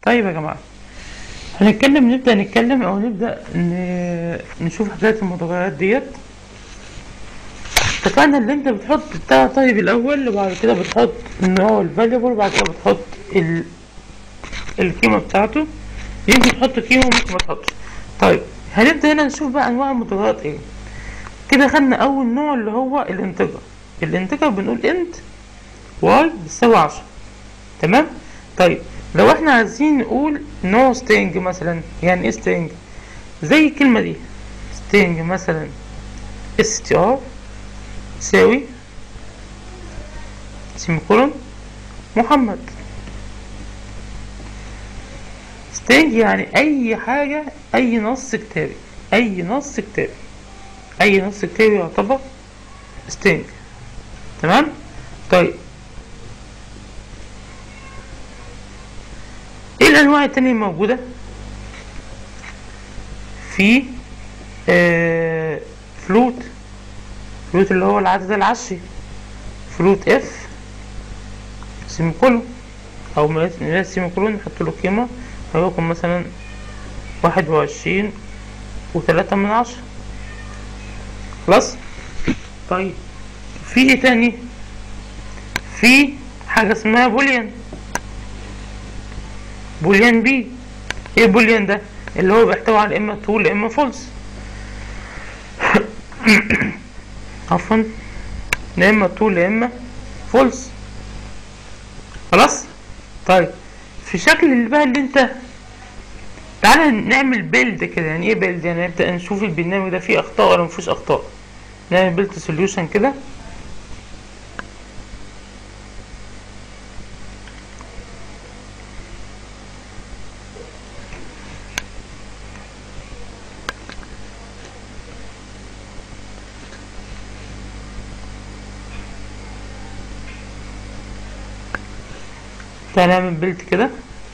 طيب يا جماعة هنتكلم نبدأ نتكلم أو نبدأ ن- نشوف حكاية المتغيرات ديت اتفقنا اللي انت بتحط بتاع طيب الأول وبعد كده بتحط النوع الفاليبل وبعد كده بتحط ال... القيمة بتاعته يمكن تحط قيمة وممكن ما تحطش طيب هنبدأ هنا نشوف بقى أنواع المتغيرات ايه كده خدنا أول نوع اللي هو الانتجر الانتجر بنقول انت واي بتساوي عشرة تمام طيب لو احنا عايزين نقول نوع ستينج مثلا يعني ايه ستينج زي الكلمة دي ستينج مثلا اس تي ار تساوي سيميكولون محمد ستينج يعني اي حاجة اي نص كتابي اي نص كتابي اي نص كتابي يعتبر ستينج تمام طيب ايه الانواع التانية الموجودة في آه فلوت فلوت اللي هو العدد العشري فلوت اف سيميكولون او من سيميكولون نحط له قيمة هيكون مثلا واحد وعشرين وتلاتة من عشرة خلاص طيب في ايه تاني في حاجة اسمها بوليان بوليان بي ايه بوليان ده اللي هو بيحتوي على اما ترو اما فولس عفوا يا اما ترو يا اما فولس خلاص طيب في شكل اللي بقى اللي انت تعالى نعمل بيلد كده يعني ايه بيلد يعني نبدا نشوف البرنامج ده فيه اخطاء ولا مفيهوش اخطاء نعمل بيلد سوليوشن كده تعالى نعمل بيلد كده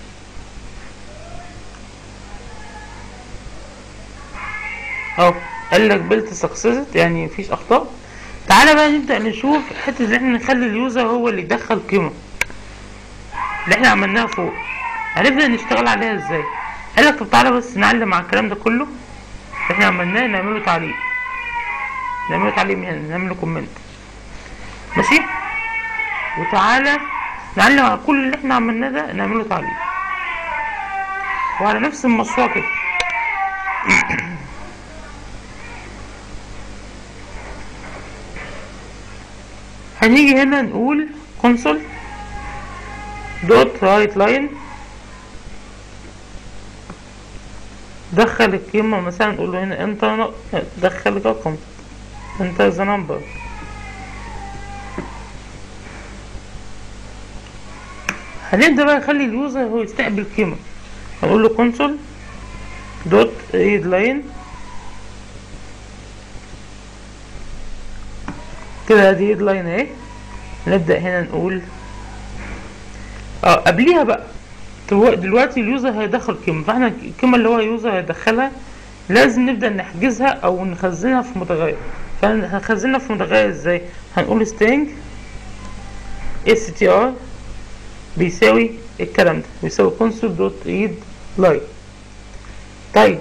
اهو قال لك بيلد سكسسد يعني مفيش اخطاء تعالى بقى نبدا نشوف حته اللي احنا نخلي اليوزر هو اللي يدخل قيمه اللي احنا عملناها فوق هنبدا نشتغل عليها ازاي قال لك طب تعالى بس نعلم على الكلام ده كله اللي احنا عملناه نعمله تعليق نعمله تعليق من هنا نعمله كومنت ماشي وتعالى نعلم على كل اللي احنا عملناه ده نعمله تعليق وعلى نفس المشروع كده هنيجي هنا نقول console دوت رايت لاين دخل القيمة مثلا نقول له هنا انت دخل رقم انت ذا نمبر هنبدأ بقى نخلي اليوزر هو يستقبل قيمة هنقول له console دوت ريد لاين كده دي ريد لاين اهي نبدأ هنا نقول اه قبليها بقى دلو- دلوقتي اليوزر هيدخل قيمة فاحنا القيمة اللي هو اليوزر هيدخلها لازم نبدأ نحجزها او نخزنها في متغير فهنخزنها في متغير ازاي هنقول string str بيساوي الكلام ده بيساوي console دوت read line طيب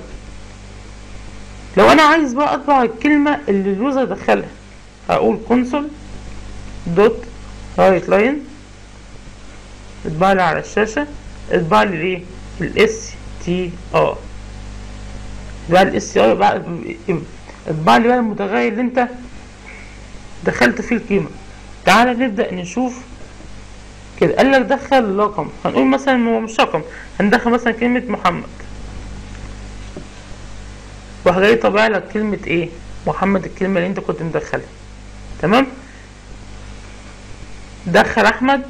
لو انا عايز بقى اطبع الكلمة اللي اليوزر دخلها هقول console دوت رايت لاين اطبع لي على الشاشة اطبع لي الايه الاس تي ار بقى الاس تي ار بقى اطبع لي بقى المتغير اللي انت دخلت فيه القيمة تعالى نبدأ نشوف كده قال لك دخل رقم هنقول مثلا هو مش رقم هندخل مثلا كلمة محمد راح جاي طابع لك كلمة ايه محمد الكلمة اللي انت كنت مدخلها تمام دخل احمد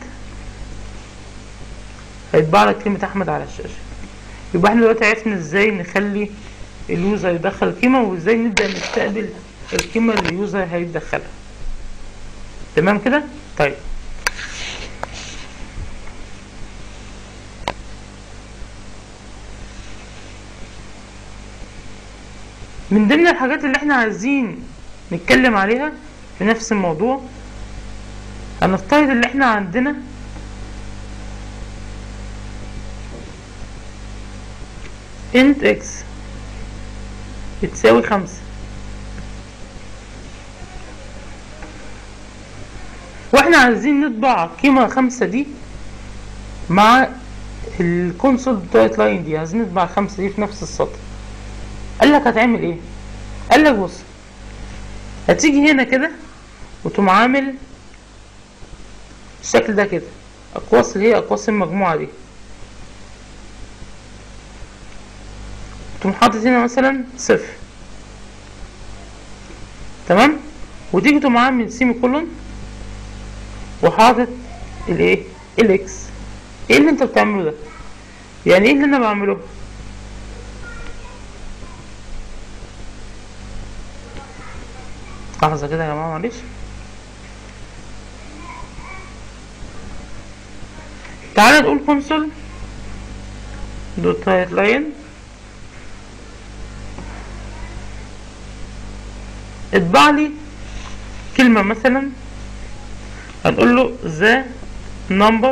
هيطبع لك كلمة احمد على الشاشة يبقى احنا دلوقتي عرفنا ازاي نخلي اليوزر يدخل قيمة وازاي نبدأ نستقبل القيمة اللي اليوزر هيدخلها تمام كده طيب من ضمن الحاجات اللي احنا عايزين نتكلم عليها في نفس الموضوع هنفترض اللي احنا عندنا int x بتساوي خمسة واحنا عايزين نطبع قيمة خمسة دي مع الكونسول دوت لاين دي عايزين نطبع خمسة دي في نفس السطر قال لك هتعمل ايه قال لك بص هتيجي هنا كده وتقوم عامل الشكل ده كده اقواس اللي هي اقواس المجموعة دي تقوم حاطط هنا مثلا صفر تمام وتيجي تقوم عامل سيمي كولون وحاطط الايه الاكس ايه اللي انت بتعمله ده يعني ايه اللي انا بعمله لحظة كده يا جماعة معلش تعالى نقول كونسول دوت هايت لاين اطبع لي كلمة مثلا هنقول له the number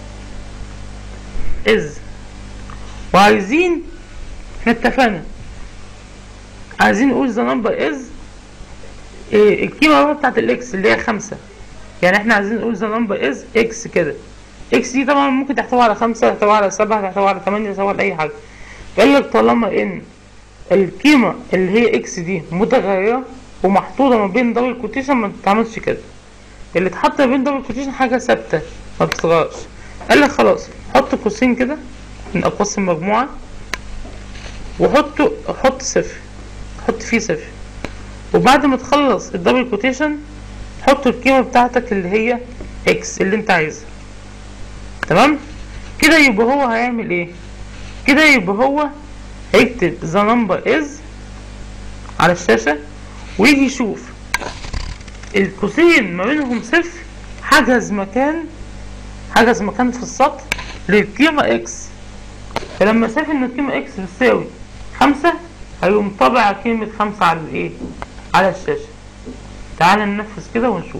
is وعايزين احنا اتفقنا عايزين نقول the number is إيه القيمة بقى بتاعت الاكس اللي هي خمسة يعني احنا عايزين نقول the number is اكس كده اكس دي طبعا ممكن تحتوي على خمسة تحتوي على سبعة تحتوي على تمانية تحتوي على أي حاجة فقال لك طالما إن القيمة اللي هي اكس دي متغيرة ومحطوطة ما بين دبل كوتيشن ما تتعملش كده اللي اتحط ما بين دبل كوتيشن حاجة ثابتة ما بتتغيرش قال لك خلاص حط قوسين كده من أقواس المجموعة وحط حط صفر حط فيه صفر وبعد ما تخلص الدبل كوتيشن حط القيمة بتاعتك اللي هي اكس اللي انت عايزها تمام كده يبقى هو هيعمل ايه كده يبقى هو هيكتب the number is على الشاشة ويجي يشوف القوسين ما بينهم صفر حجز مكان حجز مكان في السطر للقيمة اكس فلما شاف ان القيمة اكس بتساوي خمسة هيقوم طابع كلمة خمسة على الايه على الشاشة تعال ننفذ كده ونشوف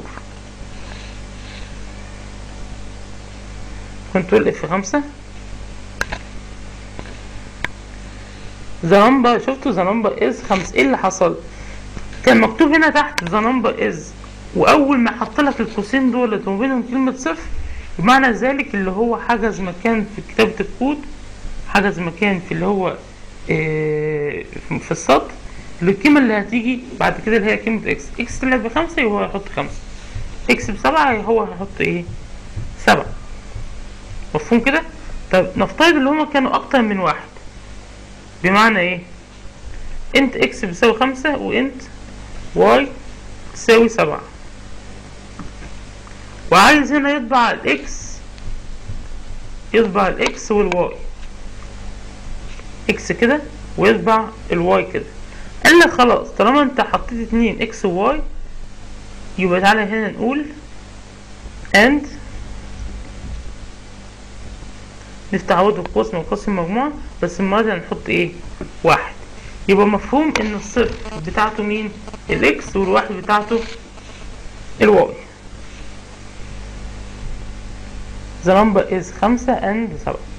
كنترول اف خمسة ذا نمبر شفتوا ذا نمبر از خمسة ايه اللي حصل كان مكتوب هنا تحت ذا نمبر از واول ما حط لك القوسين دول وما بينهم كلمة صفر بمعنى ذلك اللي هو حجز مكان في كتابة الكود حجز مكان في اللي هو إيه في السطر للقيمة اللي هتيجي بعد كده اللي هي قيمة اكس اكس طلعت بخمسة يبقى هو هيحط خمسة اكس بسبعة هو هيحط ايه سبعة مفهوم كده طب نفترض اللي هما كانوا اكتر من واحد بمعنى ايه انت اكس بيساوي خمسة وانت واي تساوي سبعة وعايز هنا يطبع الاكس يطبع الاكس والواي اكس كده ويطبع الواي كده قال لك خلاص طالما انت حطيت اتنين اكس وواي يبقى تعالى هنا نقول and نفتح عود القوس من قوس المجموعة بس المرة دي هنحط ايه واحد يبقى مفهوم ان الصفر بتاعته مين الاكس والواحد بتاعته الواي the number is خمسة and سبعة